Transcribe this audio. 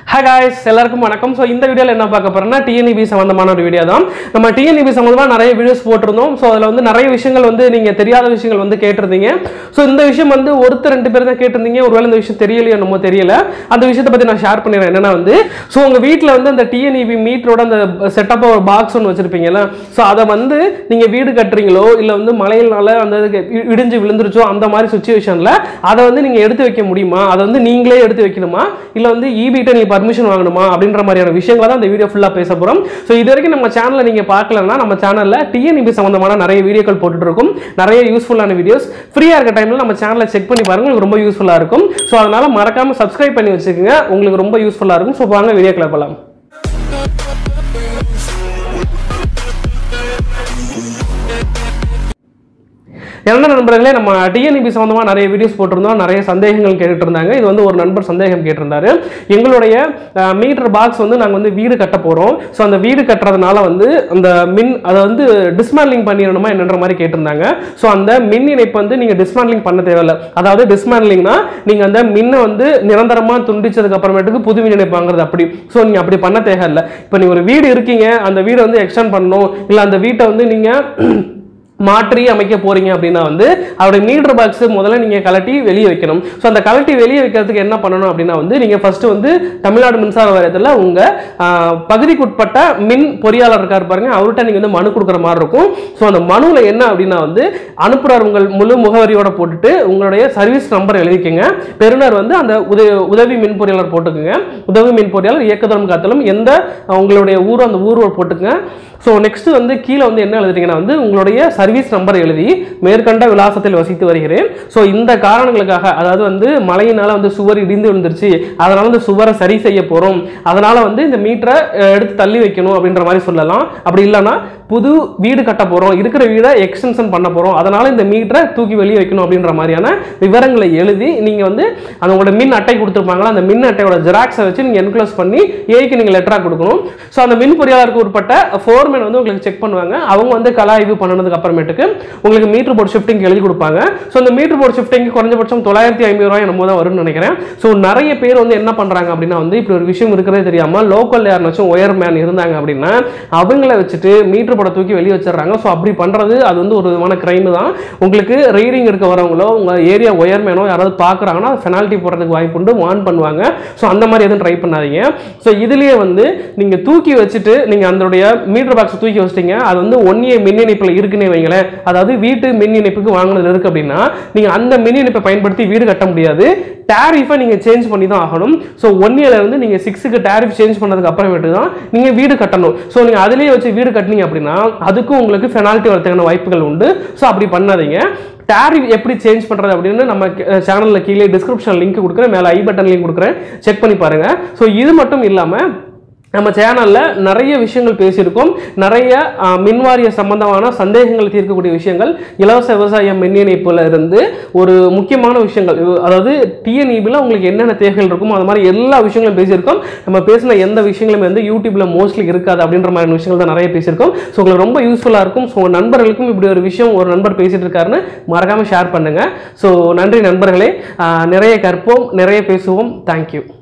hi guys எல்லாருக்கும் வணக்கம் so இந்த வீடியோவில் என்ன பார்க்க போறோம்னா டிஎன்இபி சம்மந்தமான ஒரு வீடியோ தான் நம்ம டிஎன்இபி சம்மந்தமாக நிறைய வீடியோஸ் போட்டிருந்தோம் ஸோ அதில் வந்து நிறைய விஷயங்கள் வந்து நீங்கள் தெரியாத விஷயங்கள் வந்து கேட்டிருந்தீங்க ஸோ இந்த விஷயம் வந்து ஒருத்தர் ரெண்டு பேர் தான் கேட்டிருந்தீங்க ஒருவேளை இந்த விஷயம் தெரியலையோ என்னமோ தெரியல அந்த விஷயத்தை பற்றி நான் ஷேர் பண்ணிடுறேன் என்னன்னா வந்து ஸோ உங்கள் வீட்டில் வந்து அந்த டிஎன்இபி மீட்டரோட அந்த செட்டப் ஒரு பாக்ஸ் ஒன்று வச்சிருப்பீங்கல்ல ஸோ அதை வந்து நீங்கள் வீடு கட்டுறீங்களோ இல்லை வந்து மழையினால அந்த இதுக்கு இ- இடிஞ்சு விழுந்துருச்சோ அந்த மாதிரி சுச்சுவேஷனில் அதை வந்து நீங்கள் எடுத்து வைக்க முடியுமா அதை வந்து நீங்களே எடுத்து வைக்கணுமா இல்லை வந்து ஈபிட்ட நீங்கள் பர்மிஷன் வாங்கணுமா அப்படின்ற மாதிரியான விஷயங்களை தான் இந்த வீடியோ ஃபுல்லாக பேச போகிறோம் ஸோ இது வரைக்கும் நம்ம சேனலை நீங்கள் பார்க்கலன்னா நம்ம சேனலில் டிஎன்இபி சம்மந்தமான நிறைய வீடியோக்கள் போட்டுட்டு இருக்கோம் நிறைய யூஸ்ஃபுல்லான வீடியோஸ் ஃப்ரீயாக இருக்க டைமில் நம்ம சேனலை செக் பண்ணி பாருங்க உங்களுக்கு ரொம்ப யூஸ்ஃபுல்லாக இருக்கும் ஸோ அதனால் மறக்காமல் சப்ஸ்கிரைப் பண்ணி வச்சுக்கோங்க உங்களுக்கு ரொம்ப யூஸ்ஃபுல்லாக இருக்கும் ஸோ வாங்க வீடியோக்களை போகலாம் என்ன நண்பர்களே நம்ம டிஎன்இபி சம்மந்தமாக நிறைய வீடியோஸ் போட்டிருந்தோம் நிறைய சந்தேகங்கள் கேட்டுட்டு இருந்தாங்க இது வந்து ஒரு நண்பர் சந்தேகம் கேட்டிருந்தாரு எங்களுடைய மீட்டர் பாக்ஸ் வந்து நாங்கள் வந்து வீடு கட்ட போகிறோம் ஸோ அந்த வீடு கட்டுறதுனால வந்து அந்த மின் அதை வந்து டிஸ்மேண்ட்லிங் பண்ணிடணுமா என்னன்ற மாதிரி கேட்டிருந்தாங்க ஸோ அந்த மின் இணைப்பு வந்து நீங்கள் டிஸ்மேண்ட்லிங் பண்ண தேவையில்ல அதாவது டிஸ்மேண்ட்லிங்னா நீங்கள் அந்த மின்னை வந்து நிரந்தரமாக துண்டிச்சதுக்கு அப்புறமேட்டுக்கு புது மின் இணைப்பு வாங்குறது அப்படி ஸோ நீங்கள் அப்படி பண்ண தேவையில்ல இப்போ நீங்கள் ஒரு வீடு இருக்கீங்க அந்த வீடை வந்து எக்ஸ்டெண்ட் பண்ணணும் இல்லை அந்த வீட்டை வந்து நீங்கள் மாற்றி அமைக்க போறீங்க அப்படின்னா வந்து அவருடைய மீட்டர் பாக்ஸ் முதல்ல நீங்க கலட்டி வெளியே வைக்கணும் ஸோ அந்த கலட்டி வெளியே வைக்கிறதுக்கு என்ன பண்ணணும் அப்படின்னா வந்து நீங்க ஃபர்ஸ்ட் வந்து தமிழ்நாடு மின்சார வாரியத்தில் உங்க ஆஹ், பகுதிக்குட்பட்ட மின் பொறியாளர் இருக்கார் பாருங்க அவர்கிட்ட நீங்க வந்து மனு கொடுக்குற மாதிரி இருக்கும் ஸோ அந்த மனுவில் என்ன அப்படின்னா வந்து அனுப்புறார் உங்கள் முழு முகவரியோட போட்டுட்டு உங்களுடைய சர்வீஸ் நம்பர் எழுதிக்கங்க பெறுநர் வந்து அந்த உதவி உதவி மின் பொறியாளர் போட்டுக்குங்க உதவி மின் பொறியாளர் இயக்குதரம் காத்தலும் எந்த அஹ், உங்களுடைய ஊர் அந்த ஊர் போட்டுக்குங்க ஸோ நெக்ஸ்ட் வந்து கீழே வந்து என்ன எழுதுறீங்கன்னா வந்து உங்களுடைய சர்வீஸ் நம்பர் எழுதி மேற்கண்ட விலாசத்தில் வசித்து வருகிறேன் ஸோ இந்த காரணங்களுக்காக அதாவது வந்து மழையினால வந்து சுவர் இடிந்து விழுந்துருச்சு அதனால இந்த சுவரை சரி செய்ய போகிறோம் அதனால வந்து இந்த மீட்டரை அஹ், எடுத்து தள்ளி வைக்கணும் அப்படின்ற மாதிரி சொல்லலாம் அப்படி இல்லைன்னா புது வீடு கட்ட போகிறோம் இருக்கிற வீடை எக்ஸ்டென்ஷன் பண்ண போகிறோம் அதனால இந்த மீட்டரை தூக்கி வெளியே வைக்கணும் அப்படின்ற மாதிரியான விவரங்களை எழுதி நீங்கள் வந்து அந்த உங்களோட மின் அட்டை கொடுத்துருப்பாங்களா அந்த மின் அட்டையோட ஜெராக்ஸை வச்சு நீங்கள் என்க்ளோஸ் பண்ணி ஏக்கு நீங்கள் லெட்டராக கொடுக்கணும் ஸோ அந்த மின் பொறியாளருக்கு உட்பட்ட ஃபோர்மேன் வந்து உங்களுக்கு செக் பண்ணுவாங்க அவங்க வந்து கலாய்வு பண்ணதுக்கு அப்புறமேட்டுக்கு உங்களுக்கு மீட்டர் போர்டு ஷிஃப்டிங் எழுதி கொடுப்பாங்க ஸோ அந்த மீட்டர் போர்டு ஷிஃப்டிங் குறைஞ்சபட்சம் தொள்ளாயிரத்தி ஐம்பது ரூபாய் என்னமோ தான் வரும்னு நினைக்கிறேன் ஸோ நிறைய பேர் வந்து என்ன பண்ணுறாங்க அப்படின்னா வந்து இப்படி ஒரு விஷயம் இருக்கிறதே தெரியாமல் லோக்கல் யாருனாச்சும் ஒயர் மேன் இருந்தாங்க அப்படின்னா அவங்கள வச்சுட்டு மீட்டர் போட தூக்கி வெளியே வச்சிடுறாங்க ஸோ அப்படி பண்ணுறது அது வந்து ஒரு விதமான கிரைம் தான் உங்களுக்கு ரீடிங் எடுக்க வரவங்களோ உங்கள் ஏரியா ஒயர்மேனோ யாராவது பார்க்குறாங்கன்னா பெனால்ட்டி போடுறதுக்கு வாய்ப்பு உண்டு வார்ன் பண்ணுவாங்க ஸோ அந்த மாதிரி எதுவும் ட்ரை பண்ணாதீங்க ஸோ இதுலேயே வந்து நீங்கள் தூக்கி வச்சுட்டு நீங்கள் அதனுடைய மீட்டர் பாக்ஸ் தூக்கி வச்சிட்டீங்க அது வந்து ஒன் ஏ மின் இணைப்பில் இருக்குன்னே வைங்களேன் அதாவது வீட்டு மின் இணைப்புக்கு வாங்கினது இருக்கு அப்படின்னா நீங்கள் அந்த மின் இணைப்பை பயன்படுத்தி வீடு கட்ட முடியாது டேரிஃபை நீங்கள் சேஞ்ச் பண்ணி தான் ஆகணும் ஸோ ஒன் இருந்து நீங்கள் சிக்ஸுக்கு டேரிஃப் சேஞ்ச் பண்ணதுக்கு அப்புறமேட்டு தான் நீங்கள் வீடு கட்டணும் ஸோ நீங்கள் அதிலேயே வச்சு வீடு கட்டினீங்க அப்படின்னா அதுக்கும் உங்களுக்கு பெனால்ட்டி வரதுக்கான வாய்ப்புகள் உண்டு ஸோ அப்படி பண்ணாதீங்க டேரிஃப் எப்படி சேஞ்ச் பண்ணுறது அப்படின்னு நம்ம சேனலில் கீழே டிஸ்கிரிப்ஷன் லிங்க் கொடுக்குறேன் மேலே ஐ பட்டன் லிங்க் கொடுக்குறேன் செக் பண்ணி பாருங்கள் ஸோ இது மட்டும் இல்லாமல் நம்ம சேனலில் நிறைய விஷயங்கள் பேசியிருக்கோம் நிறைய ஆஹ், மின்வாரிய சம்பந்தமான சந்தேகங்கள் தீர்க்கக்கூடிய விஷயங்கள் இலவச விவசாய மின் இணைப்புல இருந்து ஒரு முக்கியமான விஷயங்கள் இது- அதாவது டிஎன்இபியில் உங்களுக்கு என்னென்ன தேவைகள் இருக்குமோ அது மாதிரி எல்லா விஷயங்களும் பேசியிருக்கோம் நம்ம பேசின எந்த விஷயங்களுமே வந்து யூடியூப்ல மோஸ்ட்லி இருக்காது அப்படின்ற மாதிரி விஷயங்கள் தான் நிறைய பேசியிருக்கோம் ஸோ உங்களுக்கு ரொம்ப யூஸ்ஃபுல்லாக இருக்கும் ஸோ உங்கள் நண்பர்களுக்கும் இப்படி ஒரு விஷயம் ஒரு நண்பர் பேசிட்டு இருக்காருன்னு மறக்காமல் ஷேர் பண்ணுங்க ஸோ நன்றி நண்பர்களே ஆஹ், நிறைய கற்போம் நிறைய பேசுவோம் தேங்க்யூ